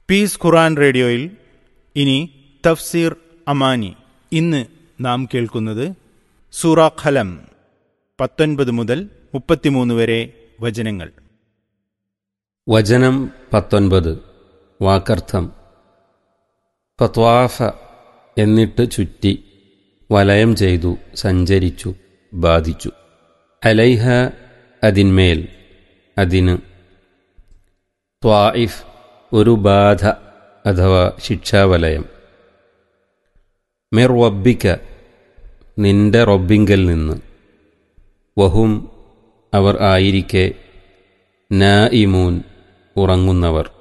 piece ഖുറാൻ റേഡിയോയിൽ ഇനി തഫ്സീർ അമാനി ഇന്ന് നാം കേൾക്കുന്നത് സൂറ ഖലം പത്തൊൻപത് മുതൽ മുപ്പത്തിമൂന്ന് വരെ വചനങ്ങൾ വചനം പത്തൊൻപത് വാക്കർത്ഥം ഫത്വാഫ എന്നിട്ട് ചുറ്റി വലയം ചെയ്തു സഞ്ചരിച്ചു ബാധിച്ചു അലൈഹ അതിന്മേൽ അതിന് ത്വായിഫ് ഒരു ബാധ അഥവാ ശിക്ഷാവലയം മിർ വബ്ബിക്ക നിന്റെ റബ്ബിങ്കൽ നിന്ന് വഹും അവർ ആയിരിക്കെ നായിമൂൻ ഉറങ്ങുന്നവർ